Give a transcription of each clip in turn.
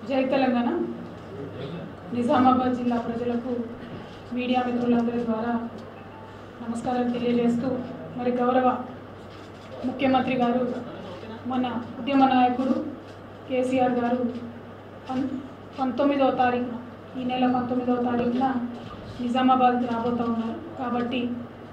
జై తెలంగాణ నిజామాబాద్ జిల్లా ప్రజలకు మీడియా మిత్రులందరి ద్వారా నమస్కారం తెలియజేస్తూ మరి గౌరవ ముఖ్యమంత్రి గారు మన ఉద్యమ నాయకుడు కేసీఆర్ గారు పం పంతొమ్మిదవ తారీఖున ఈ నెల పంతొమ్మిదవ తారీఖున నిజామాబాద్ రాబోతూ ఉన్నారు కాబట్టి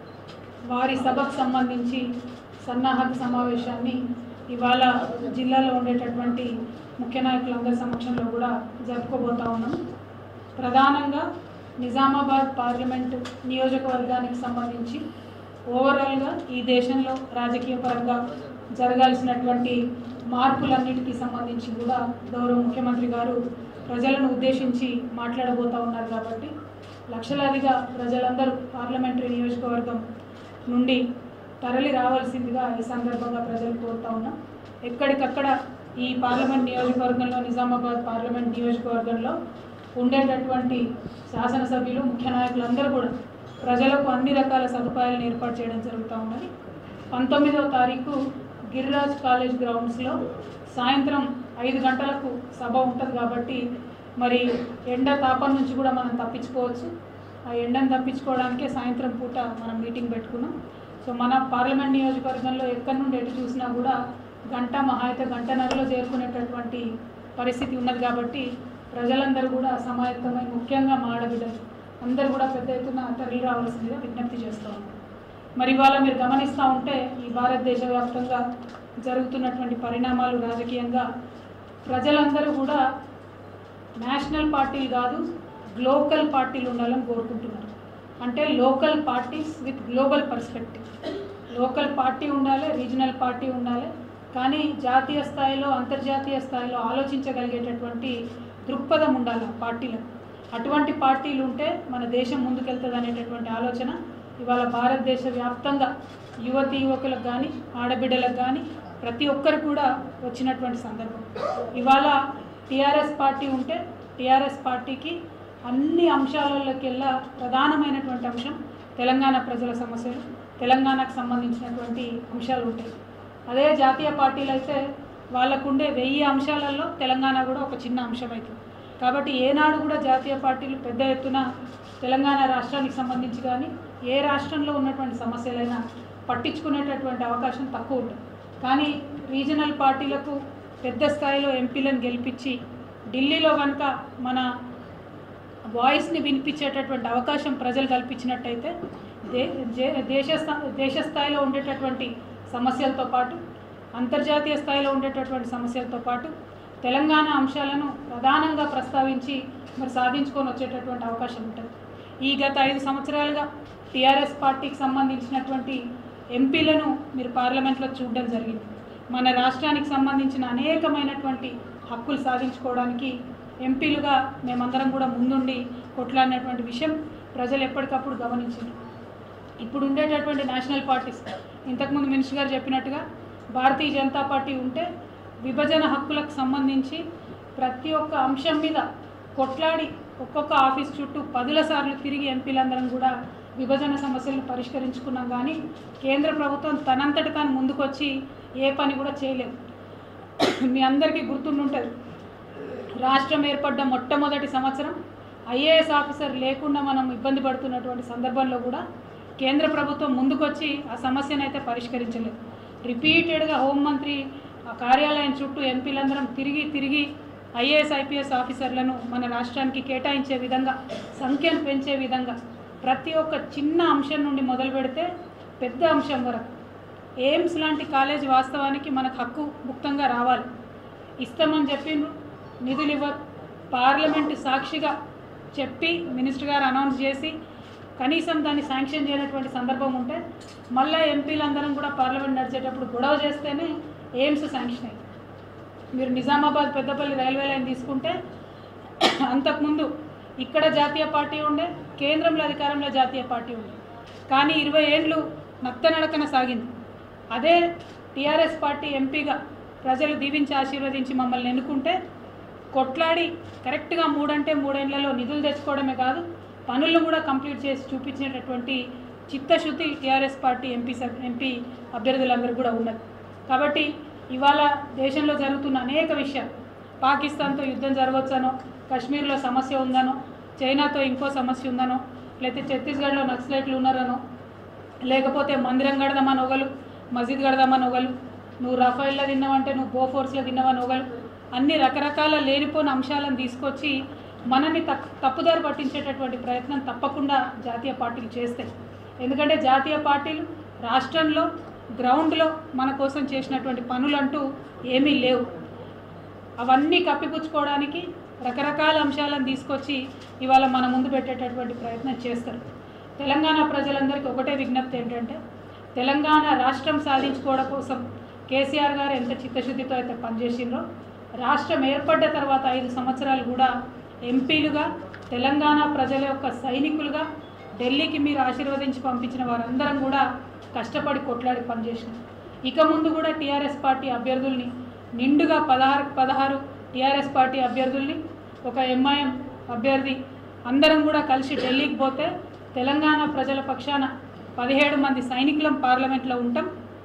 వారి సభకు సంబంధించి సన్నాహక సమావేశాన్ని ఇవాళ జిల్లాలో ఉండేటటువంటి ముఖ్య నాయకులందరి సమక్షంలో కూడా జరుపుకోబోతా ఉన్నాం ప్రధానంగా నిజామాబాద్ పార్లమెంటు నియోజకవర్గానికి సంబంధించి ఓవరాల్గా ఈ దేశంలో రాజకీయ పరంగా జరగాల్సినటువంటి మార్పులన్నిటికీ సంబంధించి కూడా గౌరవ ముఖ్యమంత్రి గారు ప్రజలను ఉద్దేశించి మాట్లాడబోతా ఉన్నారు కాబట్టి లక్షలాదిగా ప్రజలందరూ పార్లమెంటరీ నియోజకవర్గం నుండి తరలి రావాల్సిందిగా ఈ సందర్భంగా ప్రజలు కోరుతా ఉన్నాం ఎక్కడికక్కడ ఈ పార్లమెంట్ నియోజకవర్గంలో నిజామాబాద్ పార్లమెంట్ నియోజకవర్గంలో ఉండేటటువంటి శాసనసభ్యులు ముఖ్య నాయకులందరూ కూడా ప్రజలకు అన్ని రకాల సదుపాయాలను ఏర్పాటు చేయడం జరుగుతూ ఉన్నది పంతొమ్మిదవ తారీఖు గిరిరాజ్ కాలేజ్ గ్రౌండ్స్లో సాయంత్రం ఐదు గంటలకు సభ ఉంటుంది కాబట్టి మరి ఎండ తాపం నుంచి కూడా మనం తప్పించుకోవచ్చు ఆ ఎండను తప్పించుకోవడానికే సాయంత్రం పూట మనం మీటింగ్ పెట్టుకున్నాం సో మన పార్లమెంట్ నియోజకవర్గంలో ఎక్కడి నుండి ఎటు చూసినా కూడా గంట మహా అయితే గంటన్నరలో చేరుకునేటటువంటి పరిస్థితి ఉన్నది కాబట్టి ప్రజలందరూ కూడా సమాయత్తమై ముఖ్యంగా మాడబిడ్డలు అందరూ కూడా పెద్ద ఎత్తున తరలి రావాల్సిందిగా విజ్ఞప్తి చేస్తూ ఉన్నాం మరి ఇవాళ మీరు గమనిస్తూ ఉంటే ఈ భారతదేశ వ్యాప్తంగా జరుగుతున్నటువంటి పరిణామాలు రాజకీయంగా ప్రజలందరూ కూడా నేషనల్ పార్టీలు కాదు గ్లోకల్ పార్టీలు ఉండాలని కోరుకుంటున్నారు అంటే local parties with global perspective local party ఉండాలి రీజనల్ పార్టీ ఉండాలి కానీ జాతీయ స్థాయిలో అంతర్జాతీయ స్థాయిలో ఆలోచించగలిగేటటువంటి దృక్పథం ఉండాలి ఆ పార్టీలకు అటువంటి పార్టీలు ఉంటే మన దేశం ముందుకెళ్తుంది అనేటటువంటి ఆలోచన ఇవాళ భారతదేశ వ్యాప్తంగా యువతి యువకులకు కానీ ఆడబిడ్డలకు కానీ ప్రతి ఒక్కరు కూడా వచ్చినటువంటి సందర్భం ఇవాళ టీఆర్ఎస్ పార్టీ ఉంటే టీఆర్ఎస్ పార్టీకి అన్ని అంశాలలోకెల్లా ప్రధానమైనటువంటి అంశం తెలంగాణ ప్రజల సమస్యలు తెలంగాణకు సంబంధించినటువంటి అంశాలు ఉంటాయి అదే జాతీయ పార్టీలు అయితే వాళ్ళకుండే వెయ్యి అంశాలలో తెలంగాణ కూడా ఒక చిన్న అంశం అవుతుంది కాబట్టి ఏనాడు కూడా జాతీయ పార్టీలు పెద్ద ఎత్తున తెలంగాణ రాష్ట్రానికి సంబంధించి కానీ ఏ రాష్ట్రంలో ఉన్నటువంటి సమస్యలైనా పట్టించుకునేటటువంటి అవకాశం తక్కువ ఉంటుంది కానీ రీజనల్ పార్టీలకు పెద్ద స్థాయిలో ఎంపీలను గెలిపించి ఢిల్లీలో కనుక మన వాయిస్ని వినిపించేటటువంటి అవకాశం ప్రజలు కల్పించినట్టయితే దే జే- దేశ స్థా- దేశ స్థాయిలో ఉండేటటువంటి సమస్యలతో పాటు అంతర్జాతీయ స్థాయిలో ఉండేటటువంటి సమస్యలతో పాటు తెలంగాణ అంశాలను ప్రధానంగా ప్రస్తావించి మరి సాధించుకొని వచ్చేటటువంటి అవకాశం ఉంటుంది ఈ గత ఐదు సంవత్సరాలుగా టీఆర్ఎస్ పార్టీకి సంబంధించినటువంటి ఎంపీలను మీరు పార్లమెంట్లో చూడడం జరిగింది మన రాష్ట్రానికి సంబంధించిన అనేకమైనటువంటి హక్కులు సాధించుకోవడానికి ఎంపీలుగా మేమందరం కూడా ముందుండి కొట్లాడినటువంటి విషయం ప్రజలు ఎప్పటికప్పుడు గమనించారు ఇప్పుడు ఉండేటటువంటి నేషనల్ పార్టీస్ ఇంతకుముందు మినిస్టర్ గారు చెప్పినట్టుగా భారతీయ జనతా పార్టీ ఉంటే విభజన హక్కులకు సంబంధించి ప్రతి ఒక్క అంశం మీద కొట్లాడి ఒక్కొక్క ఆఫీస్ చుట్టూ పదుల సార్లు తిరిగి ఎంపీలందరం కూడా విభజన సమస్యలను పరిష్కరించుకున్నాం కానీ కేంద్ర ప్రభుత్వం తనంతట తాను ముందుకొచ్చి ఏ పని కూడా చేయలేదు మీ అందరికీ గుర్తుండుంటుంది రాష్ట్రం ఏర్పడ్డ మొట్టమొదటి సంవత్సరం ఐఏఎస్ ఆఫీసర్ లేకుండా మనం ఇబ్బంది పడుతున్నటువంటి సందర్భంలో కూడా కేంద్ర ప్రభుత్వం ముందుకొచ్చి ఆ సమస్యను అయితే పరిష్కరించలేదు రిపీటెడ్గా హోంమంత్రి ఆ కార్యాలయం చుట్టూ ఎంపీలందరం తిరిగి తిరిగి ఐఏఎస్ ఐపీఎస్ ఆఫీసర్లను మన రాష్ట్రానికి కేటాయించే విధంగా సంఖ్యను పెంచే విధంగా ప్రతి ఒక్క చిన్న అంశం నుండి మొదలు పెడితే పెద్ద అంశం వరకు ఎయిమ్స్ లాంటి కాలేజ్ వాస్తవానికి మనకు హక్కు ముక్తంగా రావాలి ఇస్తామని చెప్పిండ్రు నిధులు ఇవ్వరు పార్లమెంటు సాక్షిగా చెప్పి మినిస్టర్ గారు అనౌన్స్ చేసి కనీసం దాన్ని శాంక్షన్ చేయనటువంటి సందర్భం ఉంటే మళ్ళీ ఎంపీలందరం కూడా పార్లమెంట్ నడిచేటప్పుడు గొడవ చేస్తేనే ఎయిమ్స్ శాంక్షన్ అయింది మీరు నిజామాబాద్ పెద్దపల్లి రైల్వే లైన్ తీసుకుంటే అంతకుముందు ఇక్కడ జాతీయ పార్టీ ఉండే కేంద్రంలో అధికారంలో జాతీయ పార్టీ ఉండే కానీ ఇరవై ఏళ్ళు నత్తనడకన సాగింది అదే టీఆర్ఎస్ పార్టీ ఎంపీగా ప్రజలు దీవించి ఆశీర్వదించి మమ్మల్ని ఎన్నుకుంటే కొట్లాడి కరెక్ట్గా మూడంటే మూడేళ్లలో నిధులు తెచ్చుకోవడమే కాదు పనులను కూడా కంప్లీట్ చేసి చూపించేటటువంటి చిత్తశుద్ధి టీఆర్ఎస్ పార్టీ ఎంపీ సభ్ ఎంపీ అభ్యర్థులందరూ కూడా ఉన్నది కాబట్టి ఇవాళ దేశంలో జరుగుతున్న అనేక విషయాలు పాకిస్తాన్తో యుద్ధం జరగవచ్చనో కాశ్మీర్లో సమస్య ఉందనో చైనాతో ఇంకో సమస్య ఉందనో లేకపోతే ఛత్తీస్గఢ్లో నక్సలైట్లు ఉన్నారనో లేకపోతే మందిరం కడదామని ఒకలు మసీద్ కడదామని ఒకలు నువ్వు రఫైల్లో తిన్నావంటే నువ్వు బోఫోర్స్లో తిన్నావని ఒకలు అన్ని రకరకాల లేనిపోని అంశాలను తీసుకొచ్చి మనని తప్ తప్పుదారి పట్టించేటటువంటి ప్రయత్నం తప్పకుండా జాతీయ పార్టీలు చేస్తాయి ఎందుకంటే జాతీయ పార్టీలు రాష్ట్రంలో గ్రౌండ్లో మన కోసం చేసినటువంటి పనులంటూ ఏమీ లేవు అవన్నీ కప్పిపుచ్చుకోవడానికి రకరకాల అంశాలను తీసుకొచ్చి ఇవాళ మన ముందు పెట్టేటటువంటి ప్రయత్నం చేస్తారు తెలంగాణ ప్రజలందరికీ ఒకటే విజ్ఞప్తి ఏంటంటే తెలంగాణ రాష్ట్రం సాధించుకోవడం కోసం కేసీఆర్ గారు ఎంత చిత్తశుద్ధితో అయితే పనిచేసిండ్రో రాష్ట్రం ఏర్పడ్డ తర్వాత ఐదు సంవత్సరాలు కూడా ఎంపీలుగా తెలంగాణ ప్రజల యొక్క సైనికులుగా ఢిల్లీకి మీరు ఆశీర్వదించి పంపించిన వారందరం కూడా కష్టపడి కొట్లాడి పనిచేసినాం ఇక ముందు కూడా టీఆర్ఎస్ పార్టీ అభ్యర్థుల్ని నిండుగా పదహారు పదహారు టీఆర్ఎస్ పార్టీ అభ్యర్థుల్ని ఒక ఎంఐఎం అభ్యర్థి అందరం కూడా కలిసి ఢిల్లీకి పోతే తెలంగాణ ప్రజల పక్షాన పదిహేడు మంది సైనికులం పార్లమెంట్లో ఉంటాం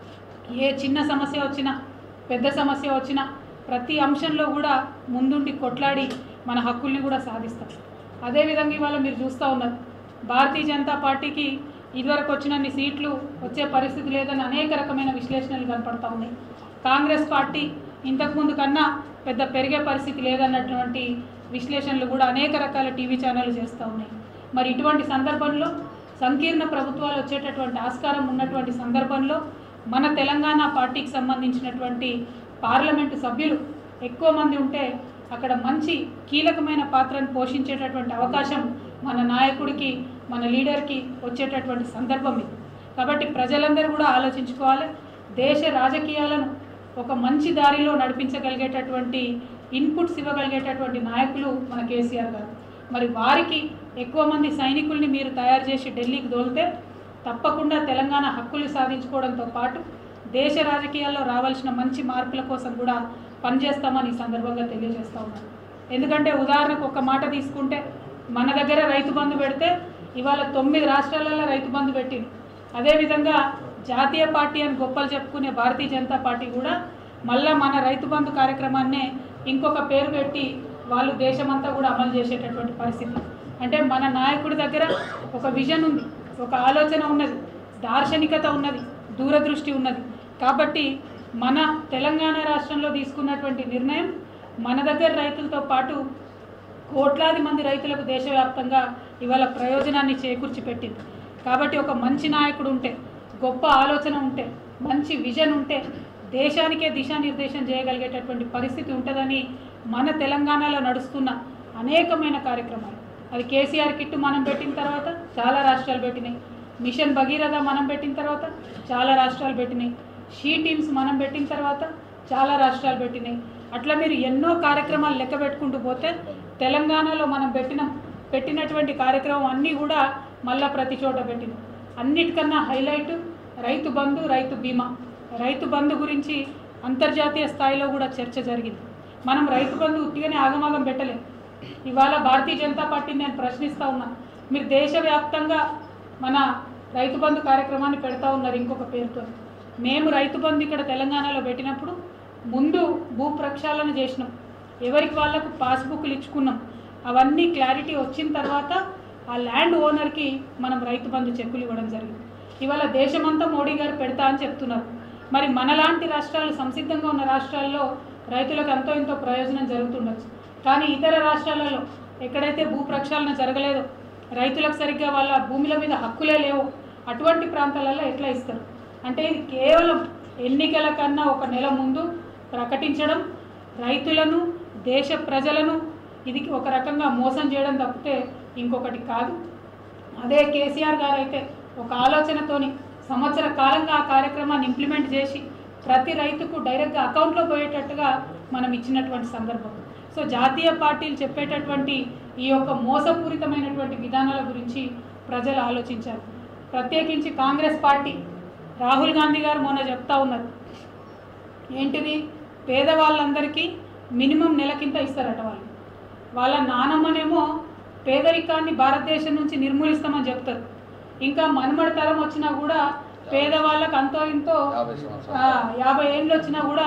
ఏ చిన్న సమస్య వచ్చినా పెద్ద సమస్య వచ్చినా ప్రతి అంశంలో కూడా ముందుండి కొట్లాడి మన హక్కుల్ని కూడా సాధిస్తాం అదేవిధంగా ఇవాళ మీరు చూస్తూ ఉన్నారు భారతీయ జనతా పార్టీకి ఇదివరకు వచ్చినన్ని సీట్లు వచ్చే పరిస్థితి లేదని అనేక రకమైన విశ్లేషణలు కనపడతా ఉన్నాయి కాంగ్రెస్ పార్టీ ఇంతకుముందు కన్నా పెద్ద పెరిగే పరిస్థితి లేదన్నటువంటి విశ్లేషణలు కూడా అనేక రకాల టీవీ ఛానళ్ళు చేస్తూ ఉన్నాయి మరి ఇటువంటి సందర్భంలో సంకీర్ణ ప్రభుత్వాలు వచ్చేటటువంటి ఆస్కారం ఉన్నటువంటి సందర్భంలో మన తెలంగాణ పార్టీకి సంబంధించినటువంటి పార్లమెంటు సభ్యులు ఎక్కువ మంది ఉంటే అక్కడ మంచి కీలకమైన పాత్రను పోషించేటటువంటి అవకాశం మన నాయకుడికి మన లీడర్కి వచ్చేటటువంటి సందర్భం ఇది కాబట్టి ప్రజలందరూ కూడా ఆలోచించుకోవాలి దేశ రాజకీయాలను ఒక మంచి దారిలో నడిపించగలిగేటటువంటి ఇన్పుట్స్ ఇవ్వగలిగేటటువంటి నాయకులు మన కేసీఆర్ గారు మరి వారికి ఎక్కువ మంది సైనికుల్ని మీరు తయారు చేసి ఢిల్లీకి దోలితే తప్పకుండా తెలంగాణ హక్కులు సాధించుకోవడంతో పాటు దేశ రాజకీయాల్లో రావాల్సిన మంచి మార్పుల కోసం కూడా పనిచేస్తామని ఈ సందర్భంగా తెలియజేస్తా ఉన్నాను ఎందుకంటే ఉదాహరణకు ఒక మాట తీసుకుంటే మన దగ్గర రైతు బంధు పెడితే ఇవాళ తొమ్మిది రాష్ట్రాలలో రైతు బంధు పెట్టింది అదేవిధంగా జాతీయ పార్టీ అని గొప్పలు చెప్పుకునే భారతీయ జనతా పార్టీ కూడా మళ్ళా మన రైతు బంధు కార్యక్రమాన్నే ఇంకొక పేరు పెట్టి వాళ్ళు దేశమంతా కూడా అమలు చేసేటటువంటి పరిస్థితి అంటే మన నాయకుడి దగ్గర ఒక విజన్ ఉంది ఒక ఆలోచన ఉన్నది దార్శనికత ఉన్నది దూరదృష్టి ఉన్నది కాబట్టి మన తెలంగాణ రాష్ట్రంలో తీసుకున్నటువంటి నిర్ణయం మన దగ్గర రైతులతో పాటు కోట్లాది మంది రైతులకు దేశవ్యాప్తంగా ఇవాళ ప్రయోజనాన్ని చేకూర్చి పెట్టింది కాబట్టి ఒక మంచి నాయకుడు ఉంటే గొప్ప ఆలోచన ఉంటే మంచి విజన్ ఉంటే దేశానికే దిశానిర్దేశం చేయగలిగేటటువంటి పరిస్థితి ఉంటుందని మన తెలంగాణలో నడుస్తున్న అనేకమైన కార్యక్రమాలు అది కేసీఆర్ కిట్ మనం పెట్టిన తర్వాత చాలా రాష్ట్రాలు పెట్టినాయి మిషన్ భగీరథ మనం పెట్టిన తర్వాత చాలా రాష్ట్రాలు పెట్టినాయి షీ టీమ్స్ మనం పెట్టిన తర్వాత చాలా రాష్ట్రాలు పెట్టినాయి అట్లా మీరు ఎన్నో కార్యక్రమాలు లెక్క పెట్టుకుంటూ పోతే తెలంగాణలో మనం పెట్టిన పెట్టినటువంటి కార్యక్రమం అన్నీ కూడా మళ్ళా ప్రతి చోట పెట్టినాం అన్నిటికన్నా హైలైట్ రైతు బంధు రైతు బీమా రైతు బంధు గురించి అంతర్జాతీయ స్థాయిలో కూడా చర్చ జరిగింది మనం రైతు బంధు ఉట్టిగానే ఆగమాగం పెట్టలేం ఇవాళ భారతీయ జనతా పార్టీని నేను ప్రశ్నిస్తూ ఉన్నా మీరు దేశవ్యాప్తంగా మన రైతు బంధు కార్యక్రమాన్ని పెడతా ఉన్నారు ఇంకొక పేరుతో మేము రైతు బంధు ఇక్కడ తెలంగాణలో పెట్టినప్పుడు ముందు భూ ప్రక్షాళన చేసినాం ఎవరికి వాళ్ళకు పాస్బుక్లు ఇచ్చుకున్నాం అవన్నీ క్లారిటీ వచ్చిన తర్వాత ఆ ల్యాండ్ ఓనర్కి మనం రైతు బంధు చెక్కులు ఇవ్వడం జరిగింది ఇవాళ దేశమంతా మోడీ గారు పెడతా అని చెప్తున్నారు మరి మనలాంటి రాష్ట్రాలు సంసిద్ధంగా ఉన్న రాష్ట్రాల్లో రైతులకు ఎంతో ఎంతో ప్రయోజనం జరుగుతుండొచ్చు కానీ ఇతర రాష్ట్రాలలో ఎక్కడైతే భూ ప్రక్షాళన జరగలేదో రైతులకు సరిగ్గా వాళ్ళ భూముల మీద హక్కులే లేవు అటువంటి ప్రాంతాలలో ఎట్లా ఇస్తారు అంటే ఇది కేవలం ఎన్నికల కన్నా ఒక నెల ముందు ప్రకటించడం రైతులను దేశ ప్రజలను ఇది ఒక రకంగా మోసం చేయడం తప్పితే ఇంకొకటి కాదు అదే కేసీఆర్ గారు అయితే ఒక ఆలోచనతోని సంవత్సర కాలంగా ఆ కార్యక్రమాన్ని ఇంప్లిమెంట్ చేసి ప్రతి రైతుకు డైరెక్ట్గా అకౌంట్లో పోయేటట్టుగా మనం ఇచ్చినటువంటి సందర్భం సో జాతీయ పార్టీలు చెప్పేటటువంటి ఈ యొక్క మోసపూరితమైనటువంటి విధానాల గురించి ప్రజలు ఆలోచించారు ప్రత్యేకించి కాంగ్రెస్ పార్టీ రాహుల్ గాంధీ గారు మొన్న చెప్తా ఉన్నారు ఏంటిది పేదవాళ్ళందరికీ మినిమం నెలకింత ఇస్తారట వాళ్ళు వాళ్ళ నానమ్మనేమో పేదరికాన్ని భారతదేశం నుంచి నిర్మూలిస్తామని చెప్తారు ఇంకా మనుమడి తరం వచ్చినా కూడా పేదవాళ్ళకు అంతో ఇంతో యాభై సంవత్సరాలు ఆ, యాభై ఏళ్ళు వచ్చినా కూడా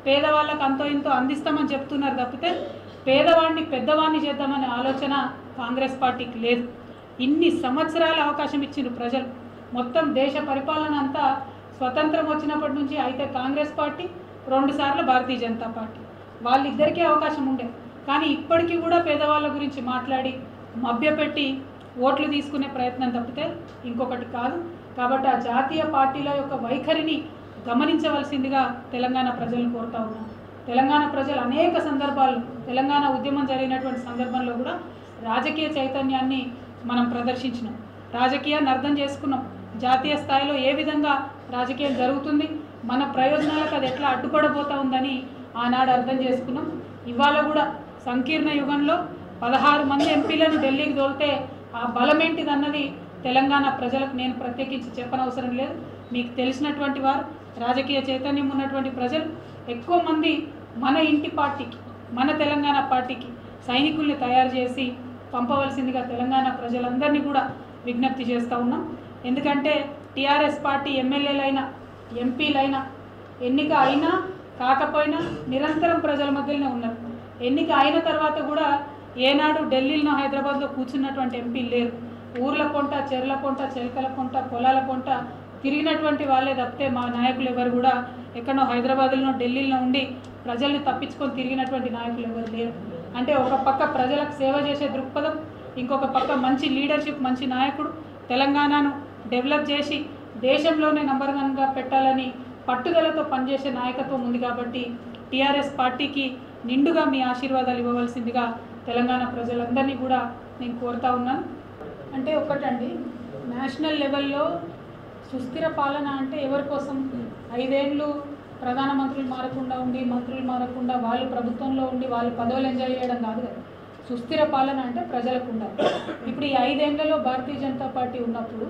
పేదవాళ్ళకు అంతో ఇంతో అందిస్తామని చెప్తున్నారు తప్పితే పేదవాడిని పెద్దవాడిని చేద్దామనే ఆలోచన కాంగ్రెస్ పార్టీకి లేదు ఇన్ని సంవత్సరాల అవకాశం ఇచ్చిండ్రు ప్రజలు మొత్తం దేశ పరిపాలన అంతా స్వతంత్రం వచ్చినప్పటి నుంచి అయితే కాంగ్రెస్ పార్టీ రెండుసార్లు భారతీయ జనతా పార్టీ వాళ్ళిద్దరికీ అవకాశం ఉండే కానీ ఇప్పటికీ కూడా పేదవాళ్ళ గురించి మాట్లాడి మభ్యపెట్టి ఓట్లు తీసుకునే ప్రయత్నం తప్పితే ఇంకొకటి కాదు కాబట్టి ఆ జాతీయ పార్టీల యొక్క వైఖరిని గమనించవలసిందిగా తెలంగాణ ప్రజలను కోరుతా ఉన్నాను తెలంగాణ ప్రజలు అనేక సందర్భాలు తెలంగాణ ఉద్యమం జరిగినటువంటి సందర్భంలో కూడా రాజకీయ చైతన్యాన్ని మనం ప్రదర్శించినాం రాజకీయాన్ని అర్థం చేసుకున్నాం జాతీయ స్థాయిలో ఏ విధంగా రాజకీయం జరుగుతుంది మన ప్రయోజనాలకు అది ఎట్లా అడ్డుపడబోతా ఉందని ఆనాడు అర్థం చేసుకున్నాం ఇవాళ కూడా సంకీర్ణ యుగంలో పదహారు మంది ఎంపీలను ఢిల్లీకి తోలితే ఆ బలమేంటిది అన్నది తెలంగాణ ప్రజలకు నేను ప్రత్యేకించి చెప్పనవసరం లేదు మీకు తెలిసినటువంటి వారు రాజకీయ చైతన్యం ఉన్నటువంటి ప్రజలు ఎక్కువ మంది మన ఇంటి పార్టీకి మన తెలంగాణ పార్టీకి సైనికుల్ని తయారు చేసి పంపవలసిందిగా తెలంగాణ ప్రజలందరినీ కూడా విజ్ఞప్తి చేస్తూ ఉన్నాం ఎందుకంటే టీఆర్ఎస్ పార్టీ ఎమ్మెల్యేలైనా ఎంపీలైనా ఎన్నిక అయినా కాకపోయినా నిరంతరం ప్రజల మధ్యలోనే ఉన్నారు ఎన్నిక అయిన తర్వాత కూడా ఏనాడు ఢిల్లీలో హైదరాబాద్లో కూర్చున్నటువంటి ఎంపీలు లేరు ఊర్ల పొంట చెర్ల పొంట చెలకల పొంట పొలాల పొంట తిరిగినటువంటి వాళ్ళే తప్పితే మా నాయకులు ఎవరు కూడా ఎక్కడో హైదరాబాద్లో ఢిల్లీలో ఉండి ప్రజల్ని తప్పించుకొని తిరిగినటువంటి నాయకులు ఎవరు లేరు అంటే ఒక పక్క ప్రజలకు సేవ చేసే దృక్పథం ఇంకొక పక్క మంచి లీడర్షిప్ మంచి నాయకుడు తెలంగాణను డెవలప్ చేసి దేశంలోనే నంబర్ వన్గా పెట్టాలని పట్టుదలతో పనిచేసే నాయకత్వం ఉంది కాబట్టి టీఆర్ఎస్ పార్టీకి నిండుగా మీ ఆశీర్వాదాలు ఇవ్వవలసిందిగా తెలంగాణ ప్రజలందరినీ కూడా నేను కోరుతా ఉన్నాను అంటే ఒకటండి నేషనల్ లెవెల్లో సుస్థిర పాలన అంటే ఎవరి కోసం ఐదేళ్ళు ప్రధానమంత్రులు మారకుండా ఉండి మంత్రులు మారకుండా వాళ్ళు ప్రభుత్వంలో ఉండి వాళ్ళు పదవులు ఎంజాయ్ చేయడం కాదు కదా సుస్థిర పాలన అంటే ప్రజలకు ఉండాలి ఇప్పుడు ఈ ఐదేళ్లలో భారతీయ జనతా పార్టీ ఉన్నప్పుడు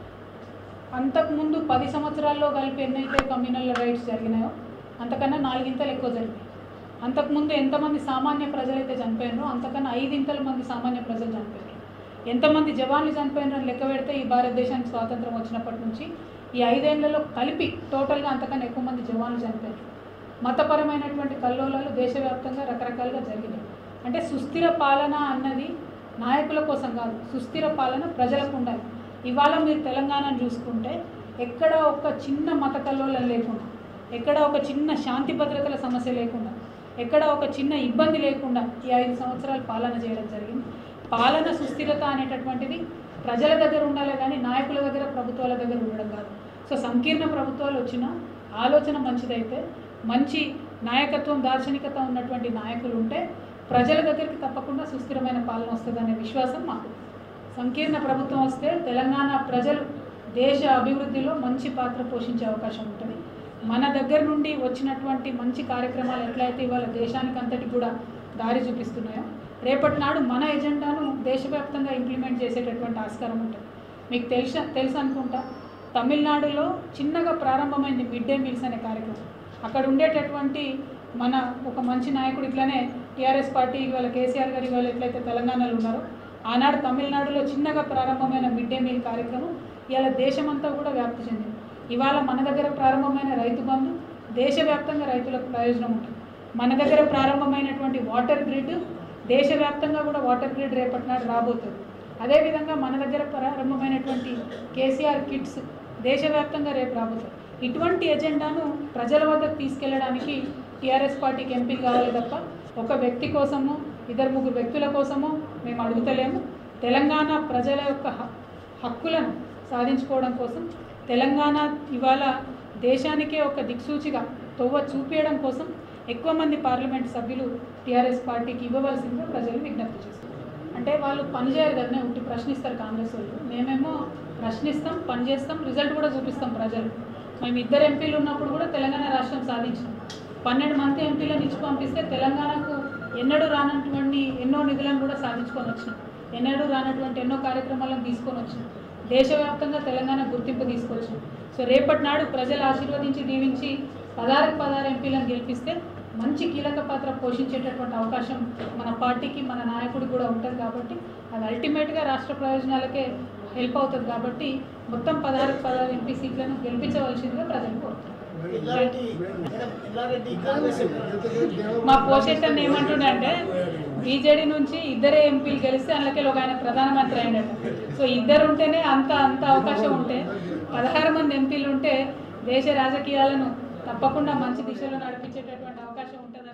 అంతకుముందు పది సంవత్సరాల్లో కలిపి ఎన్నైతే కమ్యూనల్ రైట్స్ జరిగినాయో అంతకన్నా నాలుగింతలు ఎక్కువ జరిగినాయి అంతకుముందు ఎంతమంది సామాన్య ప్రజలైతే చనిపోయినారో అంతకన్నా ఐదింతల మంది సామాన్య ప్రజలు చనిపోయారు ఎంతమంది జవాన్లు చనిపోయినారని లెక్క పెడితే ఈ భారతదేశానికి స్వాతంత్రం వచ్చినప్పటి నుంచి ఈ ఐదేళ్లలో కలిపి టోటల్గా అంతకన్నా ఎక్కువ మంది జవాన్లు చనిపోయారు మతపరమైనటువంటి కల్లోలాలు దేశవ్యాప్తంగా రకరకాలుగా జరిగినాయి అంటే సుస్థిర పాలన అన్నది నాయకుల కోసం కాదు సుస్థిర పాలన ప్రజలకు ఉండాలి ఇవాళ మీరు తెలంగాణను చూసుకుంటే ఎక్కడ ఒక చిన్న మత కల్లోలం లేకుండా ఎక్కడ ఒక చిన్న శాంతి భద్రతల సమస్య లేకుండా ఎక్కడ ఒక చిన్న ఇబ్బంది లేకుండా ఈ ఐదు సంవత్సరాలు పాలన చేయడం జరిగింది పాలన సుస్థిరత అనేటటువంటిది ప్రజల దగ్గర ఉండాలి కానీ నాయకుల దగ్గర ప్రభుత్వాల దగ్గర ఉండడం కాదు సో సంకీర్ణ ప్రభుత్వాలు వచ్చిన ఆలోచన మంచిదైతే మంచి నాయకత్వం దార్శనికత ఉన్నటువంటి నాయకులు ఉంటే ప్రజల దగ్గరికి తప్పకుండా సుస్థిరమైన పాలన వస్తుందనే విశ్వాసం మాకు సంకీర్ణ ప్రభుత్వం వస్తే తెలంగాణ ప్రజలు దేశ అభివృద్ధిలో మంచి పాత్ర పోషించే అవకాశం ఉంటుంది మన దగ్గర నుండి వచ్చినటువంటి మంచి కార్యక్రమాలు ఎట్లయితే ఇవాళ దేశానికి అంతటి కూడా దారి చూపిస్తున్నాయో రేపటి నాడు మన ఎజెండాను దేశవ్యాప్తంగా ఇంప్లిమెంట్ చేసేటటువంటి ఆస్కారం ఉంటుంది మీకు తెలుసా తెలుసు అనుకుంటా తమిళనాడులో చిన్నగా ప్రారంభమైంది మిడ్ డే మీల్స్ అనే కార్యక్రమం అక్కడ ఉండేటటువంటి మన ఒక మంచి నాయకుడు ఇట్లనే టీఆర్ఎస్ పార్టీ ఇవాళ కేసీఆర్ గారు ఇవాళ ఎట్లయితే తెలంగాణలో ఉన్నారో ఆనాడు తమిళనాడులో చిన్నగా ప్రారంభమైన మిడ్ డే మీల్ కార్యక్రమం ఇవాళ దేశమంతా కూడా వ్యాప్తి చెందింది ఇవాళ మన దగ్గర ప్రారంభమైన రైతు బంధు దేశవ్యాప్తంగా రైతులకు ప్రయోజనం ఉంటుంది మన దగ్గర ప్రారంభమైనటువంటి వాటర్ గ్రిడ్ దేశవ్యాప్తంగా కూడా వాటర్ గ్రిడ్ రేపటి నాడు రాబోతుంది అదేవిధంగా మన దగ్గర ప్రారంభమైనటువంటి కేసీఆర్ కిట్స్ దేశవ్యాప్తంగా రేపు రాబోతుంది ఇటువంటి ఎజెండాను ప్రజల వద్దకు తీసుకెళ్ళడానికి టీఆర్ఎస్ పార్టీకి ఎంపీలు కావాలి తప్ప ఒక వ్యక్తి కోసము ఇద్దరు ముగ్గురు వ్యక్తుల కోసము మేము అడుగుతలేము తెలంగాణ ప్రజల యొక్క హ- హక్కులను సాధించుకోవడం కోసం తెలంగాణ ఇవాళ దేశానికే ఒక దిక్సూచిగా తొవ్వ చూపించడం కోసం ఎక్కువ మంది పార్లమెంట్ సభ్యులు టీఆర్ఎస్ పార్టీకి ఇవ్వవలసిందిగా ప్రజలు విజ్ఞప్తి చేస్తారు అంటే వాళ్ళు పని చేయరు కదా ఉట్టి ప్రశ్నిస్తారు కాంగ్రెస్ వాళ్ళు మేమేమో ప్రశ్నిస్తాం పని చేస్తాం రిజల్ట్ కూడా చూపిస్తాం ప్రజలు మేము ఇద్దరు ఎంపీలు ఉన్నప్పుడు కూడా తెలంగాణ రాష్ట్రం సాధించాం పన్నెండు మంది ఎంపీలను ఇచ్చి పంపిస్తే తెలంగాణకు ఎన్నడూ రానటువంటి ఎన్నో నిధులను కూడా సాధించుకొని వచ్చినాం ఎన్నడూ రానటువంటి ఎన్నో కార్యక్రమాలను తీసుకొని వచ్చినాం దేశవ్యాప్తంగా తెలంగాణ గుర్తింపు తీసుకొచ్చాం సో రేపటి నాడు ప్రజలు ఆశీర్వదించి దీవించి పదహారు పదహారు ఎంపీలను గెలిపిస్తే మంచి కీలక పాత్ర పోషించేటటువంటి అవకాశం మన పార్టీకి మన నాయకుడికి కూడా ఉంటుంది కాబట్టి అది అల్టిమేట్గా రాష్ట్ర ప్రయోజనాలకే హెల్ప్ అవుతుంది కాబట్టి మొత్తం పదహారు పదహారు ఎంపీ సీట్లను గెలిపించవలసిందిగా ప్రజలు కోరుతున్నారు ఎల్లారెడ్డి మేడం ఎల్లారెడ్డి కాంగ్రెస్ మా పోషెట్టన్ ఏమంటుండంటే బీజేడీ నుంచి ఇద్దరే ఎంపీలు గెలిస్తే అందులోకి ఒక ఆయన ప్రధానమంత్రి అయినట్టు సో ఇద్దరు ఉంటేనే అంత అంత అవకాశం ఉంటే పదహారు మంది ఎంపీలు ఉంటే దేశ రాజకీయాలను తప్పకుండా మంచి దిశలో నడిపించేటటువంటి అవకాశం ఉంటుంది